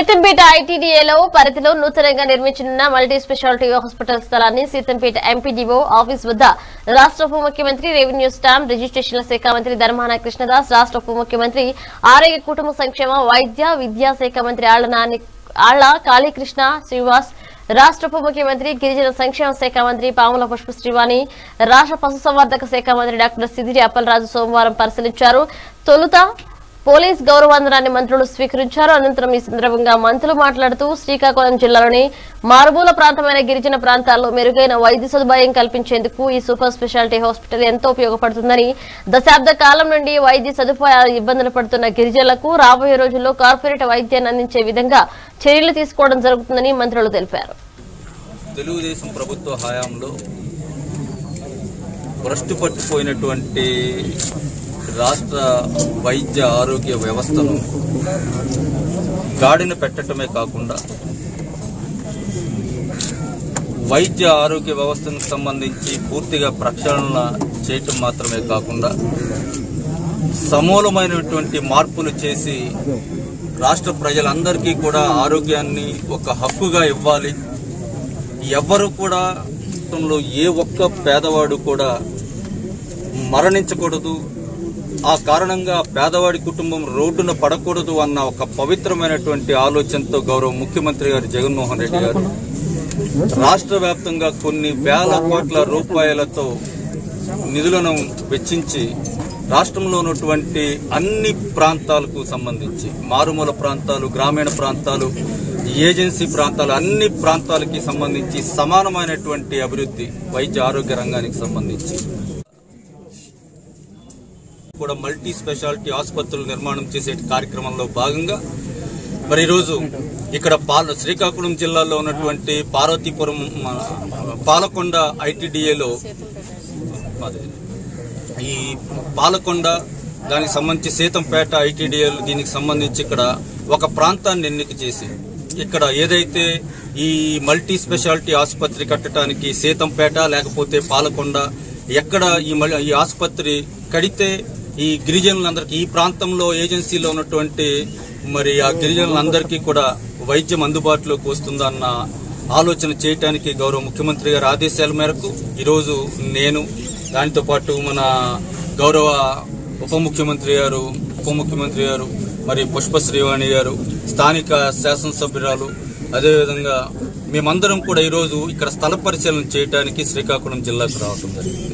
సీతంపేట ఐటీడీఏలో పరిధిలో నూతనంగా నిర్మించనున్న multi speciality hospital స్థలాన్ని సీతంపేట ఎంపీడీఓ ఆఫీస్ వద్ద రాష్ట్ర ఉప ముఖ్యమంత్రి రెవెన్యూ స్టాంప్ రిజిస్ట్రేషన్ల శాఖ మంత్రి ధర్మాన కృష్ణదాస్ రాష్ట్ర ఉప ముఖ్యమంత్రి ఆరోగ్య కుటుంబ సంక్షేమ వైద్య విద్యా శాఖ మంత్రి ఆళ్ల నాని ఆళ్ల కాళీకృష్ణ శ్రీనివాస్ రాష్ట్ర ఉప ముఖ్యమంత్రి గిరిజన సంక్షేమ శాఖ మంత్రి పాముల పుష్ప శ్రీవాణి రాష్ట్ర పశుసంవర్ధక శాఖ మంత్రి డాక్టర్ సిదిరి అప్పలరాజు సోమవారం పరిశీలించారు తొలుత పోలీస్ గౌరవందనాన్ని మంత్రులు స్వీకరించారు అనంతరం ఈ సందర్భంగా మంత్రులు మాట్లాడుతూ శ్రీకాకుళం జిల్లాలోని మారుమూల ప్రాంతమైన గిరిజన ప్రాంతాల్లో మెరుగైన వైద్య సదుపాయం కల్పించేందుకు ఈ సూపర్ స్పెషాలిటీ హాస్పిటల్ ఎంతో ఉపయోగపడుతుందని దశాబ్ద కాలం నుండి వైద్య సదుపాయాలు ఇబ్బందులు పడుతున్న గిరిజనులకు రాబోయే రోజుల్లో కార్పొరేట్ వైద్యాన్ని అందించే విధంగా చర్యలు తీసుకోవడం జరుగుతుందని మంత్రులు తెలిపారు తెలుగుదేశం ప్రభుత్వ హయాంలో భ్రష్టు పట్టుపోయినటువంటి రాష్ట్ర వైద్య ఆరోగ్య వ్యవస్థను గాడిన పెట్టడమే కాకుండా వైద్య ఆరోగ్య వ్యవస్థకు సంబంధించి పూర్తిగా ప్రక్షాళన చేయటం మాత్రమే కాకుండా సమూలమైనటువంటి మార్పులు చేసి రాష్ట్ర ప్రజలందరికీ కూడా ఆరోగ్యాన్ని ఒక హక్కుగా ఇవ్వాలి ఎవ్వరు కూడా రాష్ట్రంలో ఏ ఒక్క పేదవాడు కూడా మరణించకూడదు ఆ కారణంగా పేదవాడి కుటుంబం రోడ్డున పడకూడదు అన్న ఒక పవిత్రమైనటువంటి ఆలోచనతో గౌరవ ముఖ్యమంత్రి గారు జగన్మోహన్ రెడ్డి గారు రాష్ట్ర వ్యాప్తంగా కొన్ని వేల కోట్ల రూపాయలతో నిధులను వెచ్చించి రాష్ట్రంలో ఉన్నటువంటి అన్ని ప్రాంతాలకు సంబంధించి మారుమూల ప్రాంతాలు గ్రామీణ ప్రాంతాలు ఏజెన్సీ ప్రాంతాలు అన్ని ప్రాంతాలకి సంబంధించి సమానమైనటువంటి అభివృద్ధి వైద్య ఆరోగ్య రంగానికి సంబంధించి కూడా మల్టీ స్పెషాలిటీ ఆసుపత్రులు నిర్మాణం చేసే కార్యక్రమంలో భాగంగా మరి ఈరోజు ఇక్కడ పాల శ్రీకాకుళం జిల్లాలో ఉన్నటువంటి పార్వతీపురం మన పాలకొండ ఐటీడీఏలో అదే, ఈ పాలకొండ దానికి సంబంధించి సీతంపేట ఐటీడీఏలు దీనికి సంబంధించి ఇక్కడ ఒక ప్రాంతాన్ని ఎన్నిక చేసి ఇక్కడ ఏదైతే ఈ మల్టీ స్పెషాలిటీ ఆసుపత్రి కట్టడానికి సీతంపేట లేకపోతే పాలకొండ ఎక్కడ ఈ మల్- ఈ ఆసుపత్రి కడితే ఈ గిరిజనులందరికీ ఈ ప్రాంతంలో ఏజెన్సీలో ఉన్నటువంటి మరి ఆ గిరిజనులందరికీ కూడా వైద్యం అందుబాటులోకి వస్తుందన్న ఆలోచన చేయటానికి గౌరవ ముఖ్యమంత్రి గారి ఆదేశాల మేరకు ఈరోజు నేను దానితో పాటు మన గౌరవ ఉప ముఖ్యమంత్రి గారు ఉప ముఖ్యమంత్రి గారు మరి పుష్ప శ్రీవాణి గారు స్థానిక శాసనసభ్యురాలు అదేవిధంగా మేమందరం కూడా ఈరోజు ఇక్కడ స్థల పరిశీలన చేయడానికి శ్రీకాకుళం జిల్లాకు రావటం జరిగింది